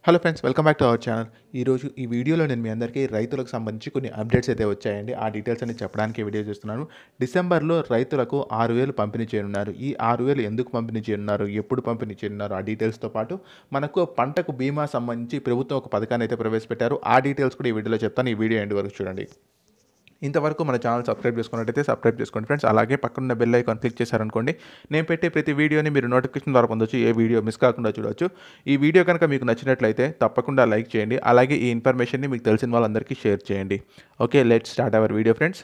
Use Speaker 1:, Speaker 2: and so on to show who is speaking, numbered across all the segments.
Speaker 1: hello friends welcome back to our channel ఈరోజు ఈ వీడియోలో నేను మీ అందరికీ రైతులకు సంబంధించి కొన్ని అప్డేట్స్ అయితే వచ్చాయండి ఆ డీటెయిల్స్ అన్ని చెప్పడానికి వీడియో చేస్తున్నాను డిసెంబర్లో రైతులకు ఆరు వేలు పంపిణీ చేయనున్నారు ఈ ఆరు వేలు ఎందుకు పంపిణీ చేయనున్నారు ఎప్పుడు పంపిణీ చేయనున్నారు ఆ డీటెయిల్స్తో పాటు మనకు పంటకు బీమా సంబంధించి ప్రభుత్వం ఒక పథకాన్ని అయితే ప్రవేశపెట్టారు ఆ డీటెయిల్స్ కూడా ఈ వీడియోలో చెప్తాను ఈ వీడియో ఎండ్ వరకు చూడండి ఇంతవరకు మన ఛానల్ సబ్స్క్రైబ్ చేసుకున్నట్టయితే సబ్స్క్రైబ్ చేసుకోండి ఫ్రెండ్స్ అలాగే పక్కన బెల్ ఐకాన్ క్లిక్ చేశారనుకోండి నేను పెట్టే ప్రతి వీడియోని మీరు నోటిఫికేషన్ ద్వారా పొందొచ్చు ఏ వీడియో మిస్ కాకుండా చూడొచ్చు ఈ వీడియో కనుక మీకు నచ్చినట్లయితే తప్పకుండా లైక్ చేయండి అలాగే ఈ ఇన్ఫర్మేషన్ని మీకు తెలిసిన వాళ్ళందరికీ షేర్ చేయండి okay let start our video friends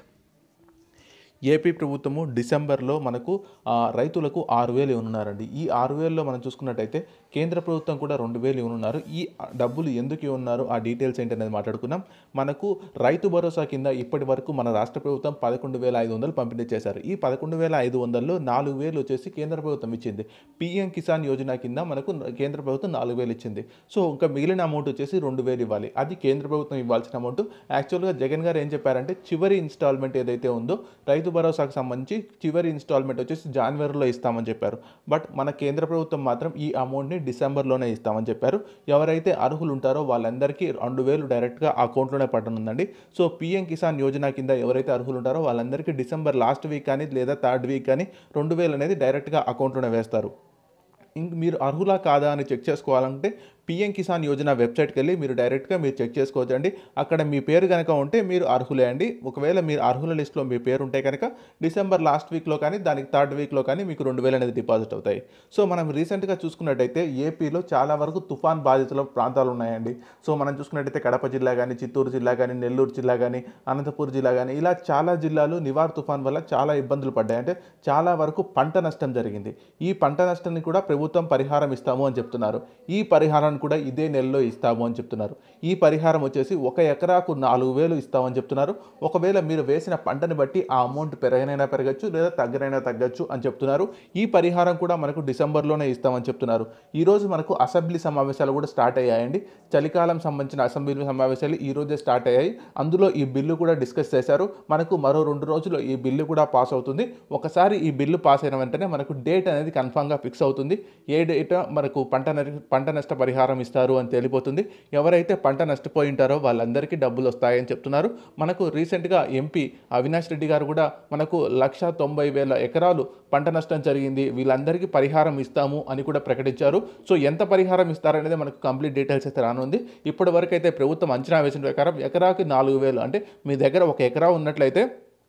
Speaker 1: A P ప్రభుత్వము డిసెంబర్లో మనకు ఆ, రైతులకు ఆరు వేలు ఇవ్వనున్నారండి ఈ ఆరు వేలలో మనం చూసుకున్నట్టయితే కేంద్ర ప్రభుత్వం కూడా రెండు వేలు ఇవ్వనున్నారు ఈ డబ్బులు ఎందుకు ఇవ్వనున్నారు ఆ డీటెయిల్స్ ఏంటి అనేది మాట్లాడుకుందాం మనకు రైతు భరోసా కింద ఇప్పటి వరకు మన రాష్ట్ర ప్రభుత్వం పదకొండు వేల ఐదు వందలు పంపిణీ చేశారు ఈ పదకొండు వేల ఐదు వందల్లో నాలుగు వేలు వచ్చేసి కేంద్ర ప్రభుత్వం ఇచ్చింది పిఎం కిసాన్ యోజన కింద మనకు కేంద్ర ప్రభుత్వం నాలుగు వేలు ఇచ్చింది సో ఇంకా మిగిలిన అమౌంట్ వచ్చేసి రెండు వేలు ఇవ్వాలి అది కేంద్ర ప్రభుత్వం ఇవ్వాల్సిన అమౌంట్ యాక్చువల్గా జగన్ గారు ఏం చెప్పారంటే చివరి ఇన్స్టాల్మెంట్ ఏదైతే ఉందో రైతు భరోసాకు సంబంధించి చివరి ఇన్స్టాల్మెంట్ వచ్చేసి జనవరిలో ఇస్తామని చెప్పారు బట్ మన కేంద్ర ప్రభుత్వం మాత్రం ఈ అమౌంట్ని డిసెంబర్లోనే ఇస్తామని చెప్పారు ఎవరైతే అర్హులు ఉంటారో వాళ్ళందరికీ రెండు వేలు డైరెక్ట్గా అకౌంట్లోనే పడనుందండి సో పిఎం కిసాన్ యోజన కింద ఎవరైతే అర్హులు ఉంటారో వాళ్ళందరికీ డిసెంబర్ లాస్ట్ వీక్ కానీ లేదా థర్డ్ వీక్ కానీ రెండు వేలు అనేది డైరెక్ట్గా అకౌంట్లోనే వేస్తారు ఇంక మీరు అర్హులా కాదా అని చెక్ చేసుకోవాలంటే పిఎం కిసాన్ యోజన వెబ్సైట్కి వెళ్ళి మీరు డైరెక్ట్గా మీరు చెక్ చేసుకోవచ్చండి అక్కడ మీ పేరు కనుక ఉంటే మీరు అర్హులే అండి ఒకవేళ మీరు అర్హుల లిస్ట్లో మీ పేరు ఉంటే కనుక డిసెంబర్ లాస్ట్ వీక్లో కానీ దానికి థర్డ్ వీక్లో కానీ మీకు రెండు వేలు అనేది డిపాజిట్ అవుతాయి సో మనం రీసెంట్గా చూసుకున్నట్టయితే ఏపీలో చాలా వరకు తుఫాన్ బాధితుల ప్రాంతాలు ఉన్నాయండి సో మనం చూసుకున్నట్టయితే కడప జిల్లా కానీ చిత్తూరు జిల్లా కానీ నెల్లూరు జిల్లా కానీ అనంతపూర్ జిల్లా కానీ ఇలా చాలా జిల్లాలు నివార్ తుఫాన్ వల్ల చాలా ఇబ్బందులు పడ్డాయి అంటే చాలా వరకు పంట నష్టం జరిగింది ఈ పంట నష్టాన్ని కూడా ప్రభుత్వం పరిహారం ఇస్తాము అని చెప్తున్నారు ఈ పరిహారాన్ని కూడా ఇదే నెలలో ఇస్తాము అని చెప్తున్నారు ఈ పరిహారం వచ్చేసి ఒక ఎకరాకు నాలుగు వేలు ఇస్తామని చెప్తున్నారు ఒకవేళ మీరు వేసిన పంటని బట్టి ఆ అమౌంట్ పెరగనైనా పెరగచ్చు లేదా తగ్గనైనా తగ్గచ్చు అని చెప్తున్నారు ఈ పరిహారం కూడా మనకు డిసెంబర్లోనే ఇస్తామని చెప్తున్నారు ఈరోజు మనకు అసెంబ్లీ సమావేశాలు కూడా స్టార్ట్ అయ్యాయండి చలికాలం సంబంధించిన అసెంబ్లీ సమావేశాలు ఈ రోజే స్టార్ట్ అయ్యాయి అందులో ఈ బిల్లు కూడా డిస్కస్ చేశారు మనకు మరో రెండు రోజుల్లో ఈ బిల్లు కూడా పాస్ అవుతుంది ఒకసారి ఈ బిల్లు పాస్ అయిన వెంటనే మనకు డేట్ అనేది కన్ఫామ్గా ఫిక్స్ అవుతుంది ఏ డేట్ మనకు పంట నరి- పంట నష్ట పరిహారం ఇస్తారు అని తేలిపోతుంది ఎవరైతే పంట నష్టపోయి ఉంటారో వాళ్ళందరికీ డబ్బులు వస్తాయని చెప్తున్నారు మనకు రీసెంట్గా ఎంపీ అవినాష్ రెడ్డి గారు కూడా మనకు లక్ష తొంభై వేల ఎకరాలు పంట నష్టం జరిగింది వీళ్ళందరికీ పరిహారం ఇస్తాము అని కూడా ప్రకటించారు సో ఎంత పరిహారం ఇస్తారనేది మనకు కంప్లీట్ డీటెయిల్స్ అయితే రానుంది ఇప్పటి వరకు అయితే ప్రభుత్వం అంచనా వేసిన ప్రకారం ఎకరాకి నాలుగు వేలు అంటే మీ దగ్గర ఒక ఎకరా ఉన్నట్లయితే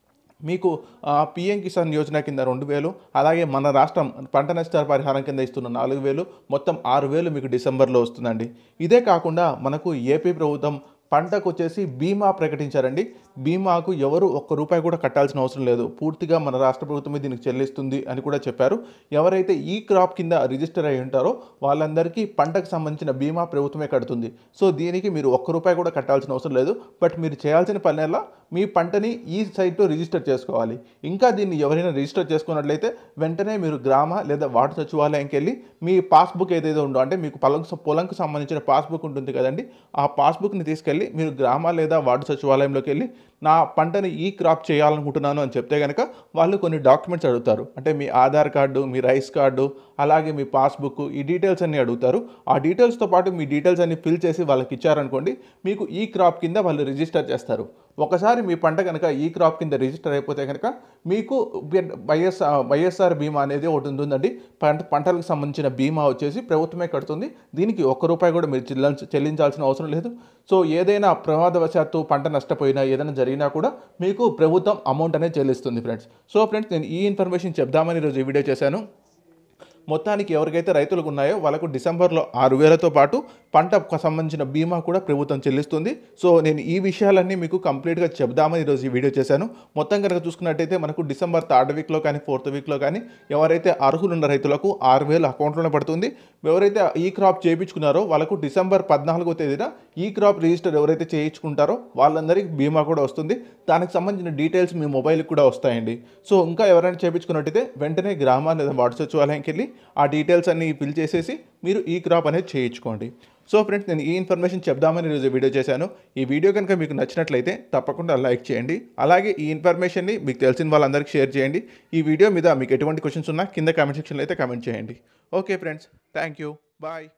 Speaker 1: మీకు పిఎం కిసాన్ యోజన కింద రెండు వేలు అలాగే మన రాష్ట్రం పంట నష్టాల పరిహారం కింద ఇస్తున్న నాలుగు వేలు మొత్తం ఆరు వేలు మీకు డిసెంబర్లో వస్తుందండి ఇదే కాకుండా మనకు ఏపీ ప్రభుత్వం పంటకు వచ్చేసి బీమా ప్రకటించారండి బీమాకు ఎవరు ఒక్క రూపాయి కూడా కట్టాల్సిన అవసరం లేదు పూర్తిగా మన రాష్ట్ర ప్రభుత్వమే దీనికి చెల్లిస్తుంది అని కూడా చెప్పారు ఎవరైతే ఈ క్రాప్ కింద రిజిస్టర్ అయి ఉంటారో వాళ్ళందరికీ పంటకు సంబంధించిన బీమా ప్రభుత్వమే కడుతుంది సో దీనికి మీరు ఒక్క రూపాయి కూడా కట్టాల్సిన అవసరం లేదు బట్ మీరు చేయాల్సిన పనేలా మీ పంటని ఈ సైట్లో రిజిస్టర్ చేసుకోవాలి ఇంకా దీన్ని ఎవరైనా రిజిస్టర్ చేసుకున్నట్లయితే వెంటనే మీరు గ్రామ లేదా వార్డు సచివాలయంకి వెళ్ళి మీ పాస్బుక్ ఏదైతే ఉందో అంటే మీకు పొలం పొలంకు సంబంధించిన పాస్బుక్ ఉంటుంది కదండి ఆ పాస్బుక్ని తీసుకెళ్ళి మీరు గ్రామ లేదా వార్డు సచివాలయంలోకి వెళ్ళి నా పంటని ఈ క్రాప్ చేయాలనుకుంటున్నాను అని చెప్తే కనుక వాళ్ళు కొన్ని డాక్యుమెంట్స్ అడుగుతారు అంటే మీ ఆధార్ కార్డు మీ రైస్ కార్డు అలాగే మీ పాస్బుక్ ఈ డీటెయిల్స్ అన్ని అడుగుతారు ఆ డీటెయిల్స్తో పాటు మీ డీటెయిల్స్ అన్ని ఫిల్ చేసి వాళ్ళకి ఇచ్చారనుకోండి మీకు ఈ క్రాప్ కింద వాళ్ళు రిజిస్టర్ చేస్తారు ఒకసారి మీ పంట కనుక ఈ క్రాప్ కింద రిజిస్టర్ అయిపోతే కనుక మీకు వైఎస్ఆర్ వైఎస్ఆర్ బీమా అనేది ఒకటి ఉంటుందండి పంట పంటలకు సంబంధించిన బీమా వచ్చేసి ప్రభుత్వమే కడుతుంది దీనికి ఒక్క రూపాయి కూడా మీరు చెల్లించ చెల్లించాల్సిన అవసరం లేదు సో ఏదైనా ప్రమాదవశాత్తు పంట నష్టపోయినా ఏదైనా జరిగినా కూడా మీకు ప్రభుత్వం అమౌంట్ అనేది చెల్లిస్తుంది ఫ్రెండ్స్ సో ఫ్రెండ్స్ నేను ఈ ఇన్ఫర్మేషన్ చెప్దామని ఈరోజు ఈ వీడియో చేశాను మొత్తానికి ఎవరికైతే రైతులకు ఉన్నాయో వాళ్ళకు డిసెంబర్లో ఆరు వేలతో పాటు పంటకు సంబంధించిన బీమా కూడా ప్రభుత్వం చెల్లిస్తుంది సో నేను ఈ విషయాలన్నీ మీకు కంప్లీట్గా చెప్దామని ఈరోజు ఈ వీడియో చేశాను మొత్తం కనుక చూసుకున్నట్టయితే మనకు డిసెంబర్ థర్డ్ వీక్లో కానీ ఫోర్త్ వీక్లో కానీ ఎవరైతే అర్హులున్న రైతులకు ఆరు వేలు అకౌంట్లోనే పడుతుంది ఎవరైతే ఈ క్రాప్ చేయించుకున్నారో వాళ్ళకు డిసెంబర్ పద్నాలుగో తేదీన ఈ క్రాప్ రిజిస్టర్ ఎవరైతే చేయించుకుంటారో వాళ్ళందరికీ బీమా కూడా వస్తుంది దానికి సంబంధించిన డీటెయిల్స్ మీ మొబైల్కి కూడా వస్తాయండి సో ఇంకా ఎవరైనా చేయించుకున్నట్టయితే వెంటనే గ్రామ లేదా వార్డు సచివాలయంకి వెళ్ళి ఆ డీటెయిల్స్ అన్ని ఫిల్ చేసేసి మీరు ఈ క్రాప్ అనేది చేయించుకోండి సో ఫ్రెండ్స్ నేను ఈ ఇన్ఫర్మేషన్ చెప్దామని ఈరోజు వీడియో చేశాను ఈ వీడియో కనుక మీకు నచ్చినట్లయితే తప్పకుండా లైక్ చేయండి అలాగే ఈ ఇన్ఫర్మేషన్ని మీకు తెలిసిన వాళ్ళందరికీ షేర్ చేయండి ఈ వీడియో మీద మీకు ఎటువంటి క్వశ్చన్స్ ఉన్నా కింద కామెంట్ సెక్షన్లో అయితే కామెంట్ చేయండి okay friends thank you bye